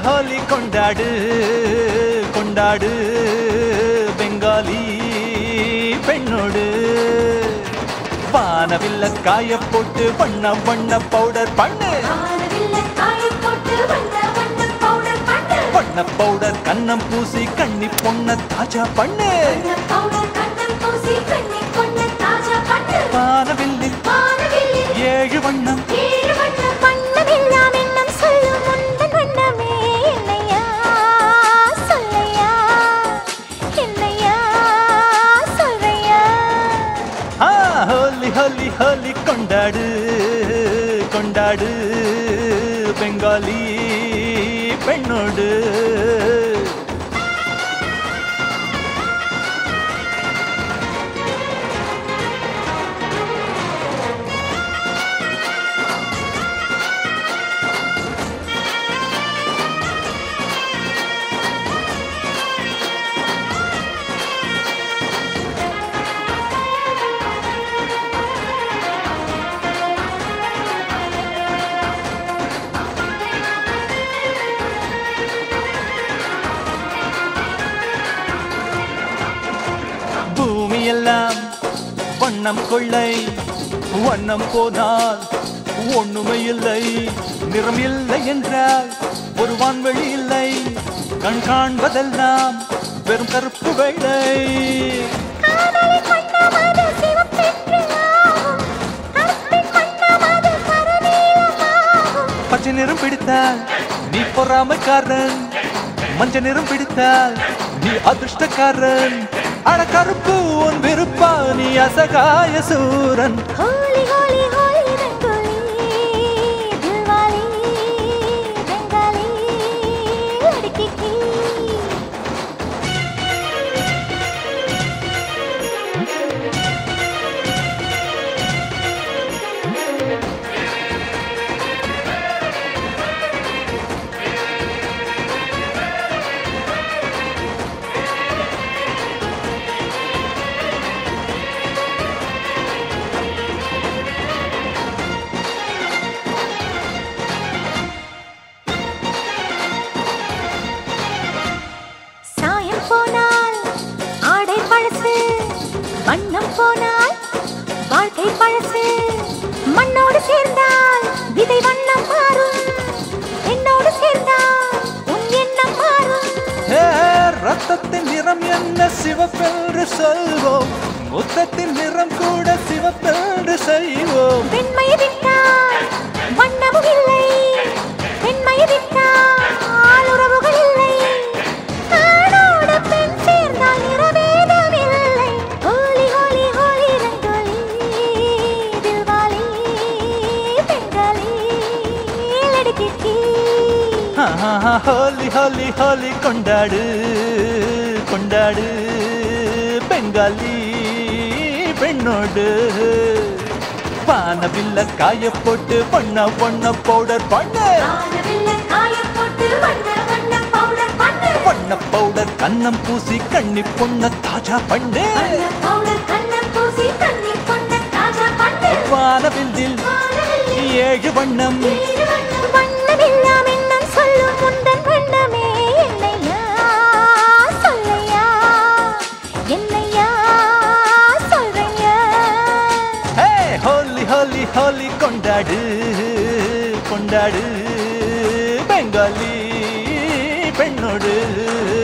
ஹோலி கொண்டாடு கொண்டாடு பெங்காலி பெண்ணோடு வானவில்ல காய போட்டு வண்ண வண்ண பவுடர் பண்ணு வானவில்லை காயப் போட்டு வண்ண வண்ண பவுடர் பண்ணு. வண்ண பவுடர் கண்ணம் பூசி கண்ணி பொண்ண தாஜா பண்ணு வண்ண பவுடர் கண்ணம் பூசி கண்ணி பொண்ண தாஜா பண்ணு. வானவில்லில் வானவில்லில் ஏழு வண்ணம் ஏழு வண்ண வண்ணமெல்லாம் எண்ணம் சொல்லும் உந்தன் வண்ணமே என்னையா சொல்லையா என்னையா சொல்றையா ஆ, ஹோலி ஹோலி ஹோலி கொண்டாடு கொண்டாடு பெங்காலி பெண்ணோடு பூமியெல்லாம் வண்ணம் கொள்ளை வண்ணம் போனால் ஒண்ணுமே இல்லை நிறம் இல்லை என்றால் ஒரு வான்வெளி இல்லை கண் காண்பதெல்லாம் வெறும் கருப்பு வெள்ளை காதலின் வண்ணமது சிவப்பென்று ஆகும். கருப்பின் வண்ணமது கருநீலமாகும். பச்சை நிறம் பிடித்தால் நீ பொறாமைக்காரன் மஞ்ச நிறம் பிடித்தால் நீ அதிர்ஷ்டக்காரன் அட கருப்பு உன் விருப்பா நீ அசகாய சூரன் ஹோலி ஹோலி ஹோலி ரங்கோலி தில்வாலி பெங்காலி லड़की சாயம் போனால் ஆடை பழசு வண்ணம் போனால் வாழ்க்கை பழசு மண்ணோடு சேர்ந்தால் விதை வண்ணம் மாறும் என்னோடு சேர்ந்தால் உன் எண்ணம் மாறும் ஏ, ரத்தத்தின் நிறம் என்ன சிவப்பென்று சொல்வோம் முத்தத்தின் நிறம் கூட சிவப்பென்று செய்வோம் பெண்மையை விட்டால் வண்ணமும் இல்லை பெண்மையை விட்டால் உறவுகள் இல்லை ஆணோடு பெண் சேர்ந்தால் நிறவேதம் இல்லை ஹோலி ஹோலி ஹோலி ரங்கோலி தில்வாலி பெங்காலி லड़की ஆஹா, ஹோலி ஹோலி ஹோலி கொண்டாடு கொண்டாடு பெங்காலி பெண்ணோடு வானவில்ல காய போட்டு பண்ண பொண்ண பவுடர் பண்ணு வானவில்லை காயப் போட்டு வண்ண வண்ண பவுடர் பண்ணு பண்ண பவுடர் கண்ணம் பூசி கண்ணி பொண்ண தாஜா பண்ணு வண்ண பவுடர் கண்ணம் பூசி கண்ணி பொண்ண தாஜா பண்ணு வானவில்லில் வானவில்லில் ஏழு வண்ணம் ஏழு வண்ணம் வண்ணமெல்லாம் எண்ணம் சொல்லும் உந்தன் வண்ணமே என்னையா சொல்லையா என்னையா சொல்றையா ஹே ஹோலி ஹோலி ஹோலி கொண்டாடு கொண்டாடு பெங்காலி பெண்ணோடு